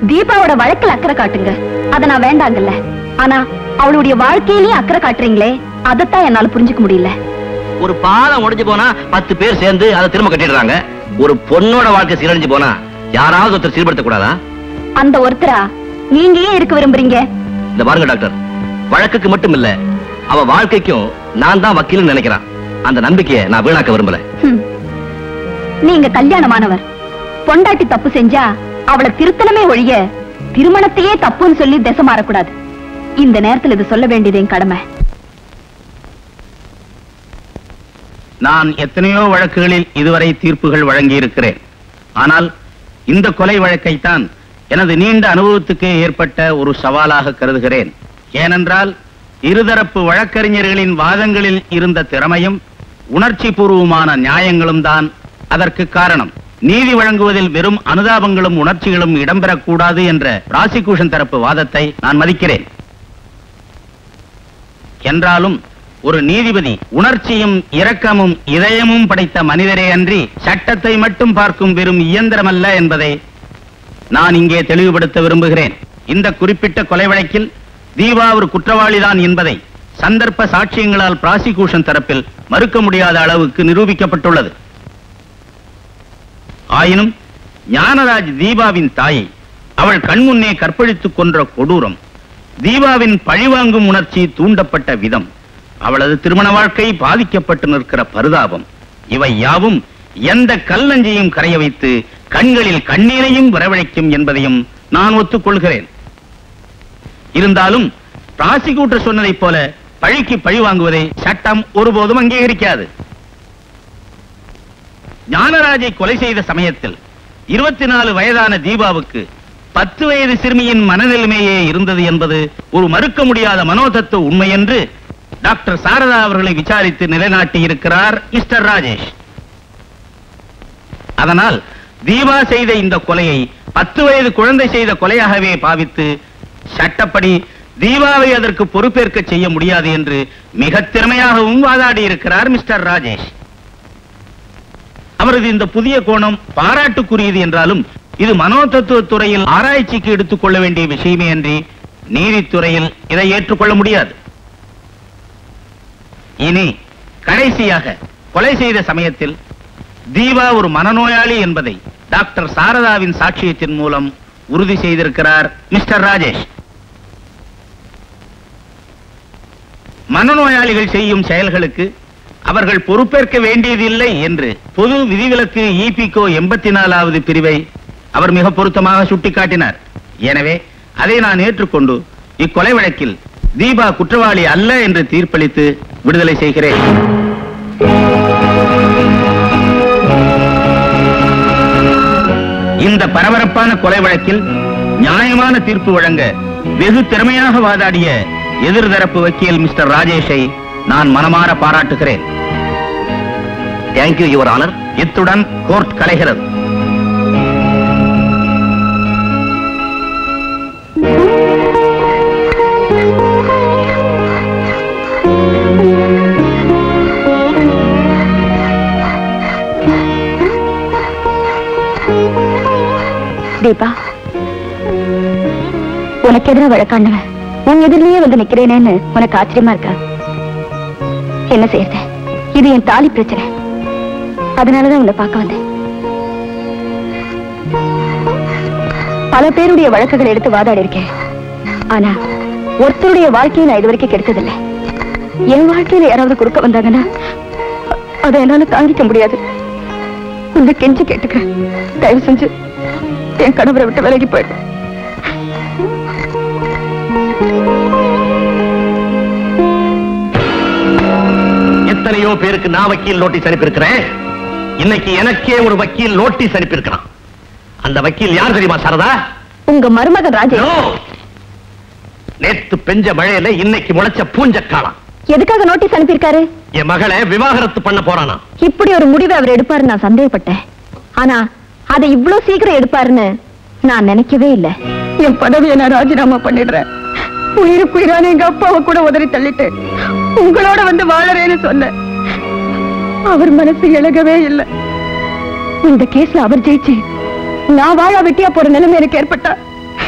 தீபாவோட வழக்குல அக்கறை காட்டுங்க அத நான் வேண்டாங்கல்ல ஆனா அவளுடைய வாழ்க்கையிலயும் அக்கறை காட்டுறீங்களே அதத்தான் என்னால புரிஞ்சுக்க முடியல ஒரு பாலம் உடைஞ்சு போனா பத்து பேர் சேர்ந்து அதை திரும்ப கட்டிடுறாங்க ஒரு பொண்ணோட வாழ்க்கை சீரழிஞ்சு போனா யாராவது ஒருத்தர் சீர்படுத்த கூடாதா அந்த ஒருத்தரா நீங்க ஏன் இருக்க விரும்புறீங்க இந்த பாருங்க டாக்டர் வழக்குக்கு மட்டும் இல்ல அவ வாழ்க்கைக்கும் நான் தான் வக்கீல்னு நினைக்கிறான் அந்த நம்பிக்கையை நான் வீணாக்க விரும்பல ஹம். நீங்க கல்யாணமானவர் பொண்டாட்டி தப்பு செஞ்சா அவளை திருத்தனமே ஒழிய திருமணத்தையே தப்புன்னு சொல்லி திசை மாறக்கூடாது இந்த நேரத்துல இது சொல்ல வேண்டியது என் கடமை நான் எத்தனையோ வழக்குகளில் இதுவரை தீர்ப்புகள் வழங்கியிருக்கிறேன் ஆனால் இந்த கொலை வழக்கைத்தான் எனது நீண்ட அனுபவத்துக்கு ஏற்பட்ட ஒரு சவாலாக கருதுகிறேன் ஏனென்றால் இருதரப்பு வழக்கறிஞர்களின் வாதங்களில் இருந்த திறமையும் உணர்ச்சி பூர்வமான நியாயங்களும் தான் அதற்கு காரணம் நீதி வழங்குவதில் வெறும் அனுதாபங்களும் உணர்ச்சிகளும் இடம்பெறக்கூடாது என்ற பிராசிகூஷன் தரப்பு வாதத்தை நான் மதிக்கிறேன் என்றாலும் ஒரு நீதிபதி உணர்ச்சியும் இரக்கமும் இதயமும் படைத்த மனிதரே அன்றி சட்டத்தை மட்டும் பார்க்கும் வெறும் இயந்திரமல்ல என்பதை நான் இங்கே தெளிவுபடுத்த விரும்புகிறேன் இந்த குறிப்பிட்ட கொலை வழக்கில் தீபா ஒரு குற்றவாளிதான் என்பதை சந்தர்ப்ப சாட்சியங்களால் பிராசிகூஷன் தரப்பில் மறுக்க முடியாத அளவுக்கு நிரூபிக்கப்பட்டுள்ளது ஆயினும் ஞானராஜ் தீபாவின் தாயை அவள் கண்முன்னே கற்பழித்துக் கொன்ற கொடூரம் தீபாவின் பழிவாங்கும் உணர்ச்சி தூண்டப்பட்ட விதம் அவளது திருமண வாழ்க்கை பாதிக்கப்பட்டு நிற்கிற பரிதாபம் இவை யாவும் எந்த கல்லஞ்சையும் கரைய வைத்து கண்களில் கண்ணீரையும் வரவழைக்கும் என்பதையும் நான் ஒத்துக்கொள்கிறேன் இருந்தாலும் பிராசிக்யூட்டர் சொன்னதைப் போல பழிக்கு பழி வாங்குவதை சட்டம் ஒருபோதும் அங்கீகரிக்காது ஞானராஜை கொலை செய்த சமயத்தில் இருபத்தி நாலு வயதான தீபாவுக்கு பத்து வயது சிறுமியின் மனநிலைமையே இருந்தது என்பது ஒரு மறுக்க முடியாத மனோதத்துவ உண்மை என்று டாக்டர் சாரதா அவர்களை விசாரித்து நிலைநாட்டி இருக்கிறார் மிஸ்டர் ராஜேஷ் அதனால் தீபா செய்த இந்த கொலையை பத்து வயது குழந்தை செய்த கொலையாகவே பாவித்து சட்டப்படி தீபாவை அதற்கு பொறுப்பேற்க செய்ய முடியாது என்று மிக திறமையாகவும் வாதாடி இருக்கிறார் மிஸ்டர் ராஜேஷ் அவரது இந்த புதிய கோணம் பாராட்டுக்குரியது என்றாலும் இது மனோதத்துவ துறையில் ஆராய்ச்சிக்கு எடுத்துக் கொள்ள வேண்டிய விஷயமே அன்றி நீதித்துறையில் இதை ஏற்றுக்கொள்ள முடியாது இனி கடைசியாக கொலை செய்த சமயத்தில் தீபா ஒரு மனநோயாளி என்பதை டாக்டர் சாரதாவின் சாட்சியத்தின் மூலம் உறுதி செய்திருக்கிறார் மிஸ்டர் ராஜேஷ் மனநோயாளிகள் செய்யும் செயல்களுக்கு அவர்கள் பொறுப்பேற்க வேண்டியதில்லை என்று பொது விதிவிலக்கு இபிகோ எண்பத்தி நாலாவது பிரிவை அவர் மிக பொருத்தமாக சுட்டிக்காட்டினார் எனவே அதை நான் ஏற்றுக்கொண்டு இக்கொலை வழக்கில் தீபா குற்றவாளி அல்ல என்று தீர்ப்பளித்து விடுதலை செய்கிறேன் இந்த பரபரப்பான கொலை வழக்கில் நியாயமான தீர்ப்பு வழங்க வெகு திறமையாக வாதாடிய எதிர்தரப்பு வக்கீல் மிஸ்டர் ராஜேஷை நான் மனமாற பாராட்டுகிறேன் தேங்க்யூ யுவர் ஆனர் இத்துடன் கோர்ட் கலைகிறது தீபா உனக்கு எதிராக வழக்காண்டவன் உன் எதிரிலேயே வந்து நிக்கிறேனேன்னு உனக்கு ஆச்சரியமா இருக்கா என்ன செய்யறது இது என் தாலி பிரச்சனை அதனாலதான் உன்னை பார்க்க வந்தேன் பல பேருடைய வழக்குகள் எடுத்து வாதாடி இருக்கேன் ஆனா ஒருத்தருடைய வாழ்க்கையை நான் இதுவரைக்கும் கெடுத்ததில்லை என் வாழ்க்கையில யாராவது கொடுக்க வந்தாங்கன்னா அ- அதை என்னால தாங்கிக்க முடியாது உங்க கெஞ்சி கேட்டுக்கிறேன் தயவு செஞ்சு என் கணவரை விட்டு விலகி போயிடு எத்தனையோ பேருக்கு நான் வக்கீல் நோட்டீஸ் அனுப்பியிருக்கிறேன் இன்னைக்கு எனக்கே ஒரு வக்கீல் நோட்டீஸ் அனுப்பியிருக்கிறான் அந்த வக்கீல் யார் தெரியுமா சாரதா உங்க மருமகன் ராஜேஷ் No. நேத்து பெஞ்ச மழையில இன்னைக்கு முளைச்ச பூஞ்சக்காலம் எதுக்காக நோட்டீஸ் அனுப்பியிருக்காரு என் மகளை விவாகரத்து பண்ண போறானா இப்படி ஒரு முடிவை அவர் எடுப்பாரு நான் சந்தேகப்பட்டேன் ஆனா அதை இவ்வளவு சீக்கிரம் எடுப்பாருன்னு நான் நினைக்கவே இல்ல என் பதவியை நான் ராஜினாமா பண்ணிடுறேன் உயிருக்கு உயிரான எங்க அப்பாவை கூட உதறி தள்ளிட்டு உங்களோட வந்து வாழறேன்னு சொன்னேன் அவர் மனசு இழகவே இல்லை இந்த கேஸ்ல அவர் ஜெயிச்சு நான் வாழ வெட்டியா போற நிலைமை எனக்கு ஏற்பட்டா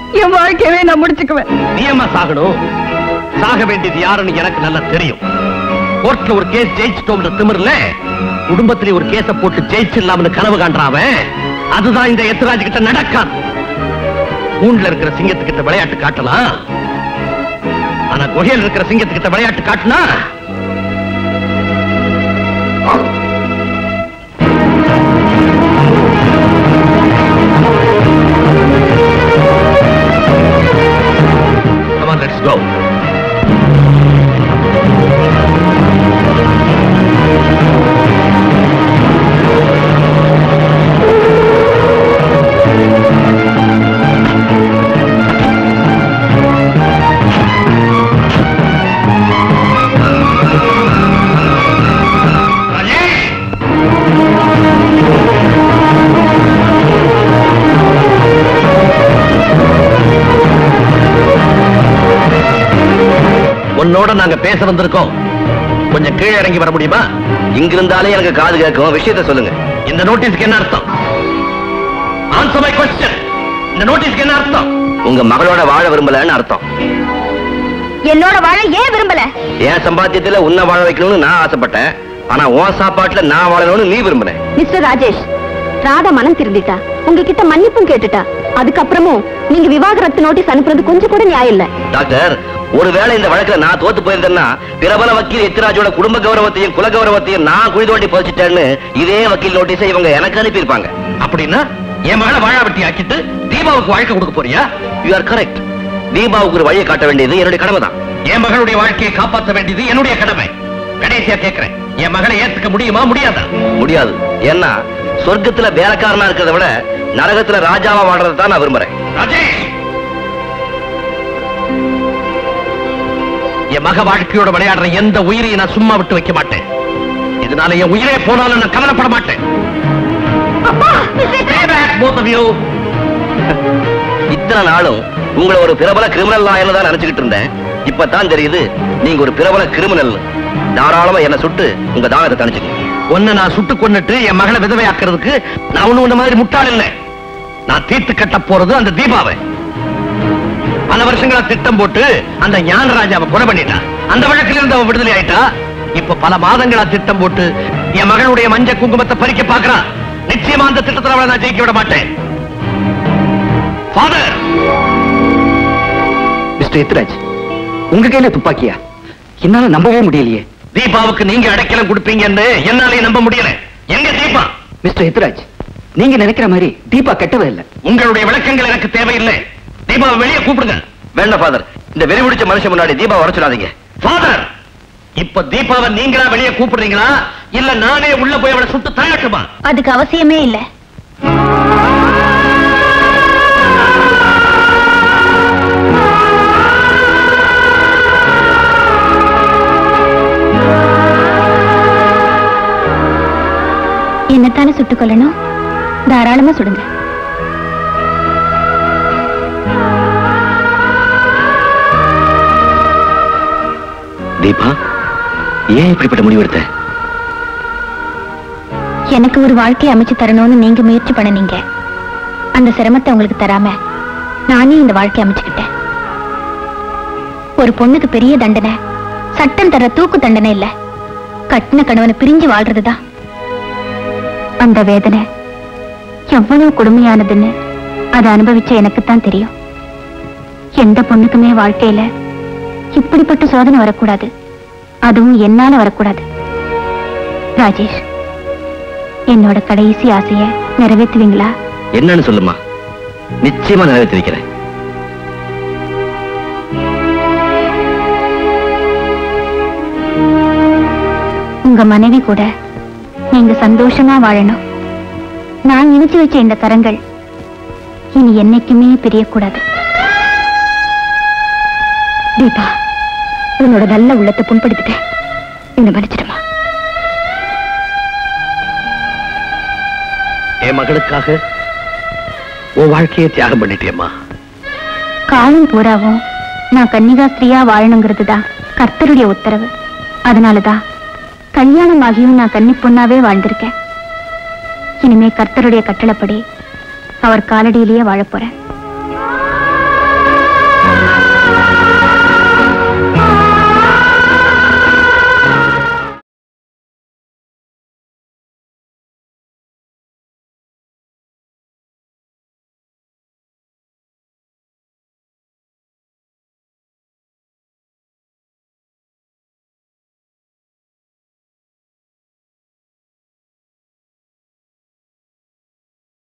என் வாழ்க்கையவே நான் முடிச்சுக்குவேன் நீ ஏம்மா சாகணும் சாக வேண்டியது யாருன்னு எனக்கு நல்லா தெரியும் கோர்ட்ல ஒரு கேஸ் ஜெயிச்சிட்டோம்ன்ற திமிர்ல குடும்பத்திலே ஒரு கேஸ போட்டு ஜெயிச்சிடலாம்னு கனவு காண்றாவன் அதுதான் இந்த எத்ராஜ் கிட்ட நடக்காது கூண்டுல இருக்கிற சிங்கத்துக்கிட்ட விளையாட்டு காட்டலாம் ஆனா குகையில் இருக்கிற சிங்கத்துக்கிட்ட விளையாட்டு காட்டுனா Come on, let's go. Rajesh! உன்னோட நாங்க பேச வந்திருக்கோம் கொஞ்சம் கீழே இறங்கி வர முடியுமா இங்கிருந்தாலே எனக்கு காது கேட்கும் விஷயத்த சொல்லுங்க இந்த நோட்டீஸ்க்கு என்ன அர்த்தம் ஆன்சர் மை கொஸ்டின் இந்த நோட்டீஸ்க்கு என்ன அர்த்தம் உங்க மகளோட வாழ விரும்பலன்னு அர்த்தம் என்னோட வாழ ஏன் விரும்பல என் சம்பாத்தியத்துல உன்னை வாழ வைக்கணும்னு நான் ஆசைப்பட்டேன் ஆனா உன் சாப்பாட்டுல நான் வாழணும்னு நீ விரும்புன மிஸ்டர் ராஜேஷ் ராதா மனம் திருந்திட்டா உங்ககிட்ட மன்னிப்பும் கேட்டுட்டா அதுக்கப்புறமும் நீங்க விவாகரத்து நோட்டீஸ் அனுப்புறது கொஞ்சம் கூட நியாயம் இல்ல டாக்டர் ஒருவேளை இந்த வழக்குல நான் தோத்து போயிருந்தேன்னா பிரபல வக்கீல் எத்திராஜோட குடும்ப கௌரவத்தையும் குல கௌரவத்தையும் நான் குழி தோண்டி புதைச்சிட்டேன்னு இதே வக்கீல் நோட்டீஸை இவங்க எனக்கு அனுப்பியிருப்பாங்க அப்படின்னா என் மகளை வாழா வெட்டி ஆக்கிட்டு தீபாவுக்கு வாழ்க்கை கொடுக்க போறியா யூ ஆர் கரெக்ட் தீபாவுக்கு ஒரு வழியை காட்ட வேண்டியது என்னுடைய கடமை தான் என் மகளுடைய வாழ்க்கையை காப்பாற்ற வேண்டியது என்னுடைய கடமை கடைசியா கேட்கிறேன் என் மகளை ஏத்துக்க முடியுமா முடியாதா முடியாது ஏன்னா சொர்க்கத்துல வேலைக்காரனா இருக்கிறத விட நரகத்துல ராஜாவா வாழ்றதை தான் நான் விரும்புறேன் ராஜேஷ் என் மக வாழ்க்கையோட விளையாடுற எந்த உயிரையும் நான் சும்மா விட்டு வைக்க மாட்டேன் இதனால என் உயிரே போனாலும் நான் கவலைப்பட மாட்டேன் Stay back, both of you. இத்தனை நாளும் உங்களை ஒரு பிரபல கிரிமினல் லாயர்னு தான் நினைச்சுக்கிட்டு இருந்தேன் இப்பதான் தெரியுது நீங்க ஒரு பிரபல கிரிமினல் தாராளமா என்ன சுட்டு உங்க தாகத்தை தணிச்சுக்கணும் உன்னை நான் சுட்டு கொன்னுட்டு என் மகளை விதவையாக்குறதுக்கு நான் ஒண்ணு உன்ன மாதிரி முட்டாள் இல்லை நான் தீர்த்து கட்ட போறது அந்த தீபாவை பல வருஷங்களா திட்டம் போட்டு அந்த ஞானராஜாவை கொலை பண்ணிட்டான் அந்த வழக்கில் இருந்து அவன் விடுதலை ஆயிட்டா இப்ப பல மாதங்களா திட்டம் போட்டு என் மகளுடைய மஞ்ச குங்குமத்தை பறிக்க பார்க்கறான் நிச்சயமா அந்த திட்டத்துல அவளை நான் ஜெயிக்க விட மாட்டேன் ஃபாதர் மிஸ்டர் எத்ராஜ் உங்க கையில துப்பாக்கியா என்னால நம்பவே முடியலையே தீபாவுக்கு நீங்க அடைக்கலம் கொடுப்பீங்கன்னு என்னாலே நம்ப முடியல எங்க தீபா மிஸ்டர் எத்ராஜ் நீங்க நினைக்கிற மாதிரி தீபா கெட்டவ இல்ல உங்களுடைய விளக்கங்கள் எனக்கு தேவையில்லை தீபாவை வெளியே கூப்பிடுங்க வேண்டாம் ஃபாதர் இந்த வெறி பிடிச்ச மனுஷன் முன்னாடி தீபா வர சொல்லாதீங்க ஃபாதர் இப்ப தீபாவை நீங்களா வெளியே கூப்பிடுறீங்களா இல்ல நானே உள்ள போய் அவளை சுட்டு தள்ளட்டுமா அதுக்கு அவசியமே இல்ல என்னத்தானே சுட்டுக் கொல்லணும் தாராளமா சுடுங்க தீபா ஏன் இப்படிப்பட்ட முடிவு எடுத்த எனக்கு ஒரு வாழ்க்கையை அமைச்சு தரணும்னு நீங்க முயற்சி பண்ணுனீங்க அந்த சிரமத்தை உங்களுக்கு தராம நானே இந்த வாழ்க்கையை அமைச்சுக்கிட்டேன் ஒரு பொண்ணுக்கு பெரிய தண்டனை சட்டம் தர தூக்கு தண்டனை இல்ல கட்டின கணவனை பிரிஞ்சு வாழ்றதுதான் அந்த வேதனை எவ்வளவு கொடுமையானதுன்னு அதை அனுபவிச்ச எனக்குத்தான் தெரியும் எந்த பொண்ணுக்குமே வாழ்க்கையில இப்படிப்பட்ட சோதனை வரக்கூடாது அதுவும் என்னால வரக்கூடாது ராஜேஷ் என்னோட கடைசி ஆசைய நிறைவேற்றுவீங்களா என்னன்னு சொல்லுமா நிச்சயமா நிறைவேற்றி வைக்கிறேன் உங்க மனைவி கூட நீங்க சந்தோஷமா வாழணும் நான் இணைச்சு வச்ச இந்த கரங்கள் இனி என்னைக்குமே பிரியக்கூடாது தீபா உன்னோட நல்ல உள்ளத்தை புண்படுத்திட்டேன் என்ன மன்னிச்சிடுமா என் மகளுக்காக உன் வாழ்க்கையை தியாகம் பண்ணிட்டேம்மா காலம் பூராவும் நான் கன்னிகாஸ்திரியா வாழணுங்கிறது தான் கர்த்தருடைய உத்தரவு அதனாலதான் கல்யாணம் ஆகியும் நான் கன்னி பொண்ணாவே வாழ்ந்திருக்கேன் இனிமே கர்த்தருடைய கட்டளைப்படி அவர் காலடியிலேயே வாழப் போறேன்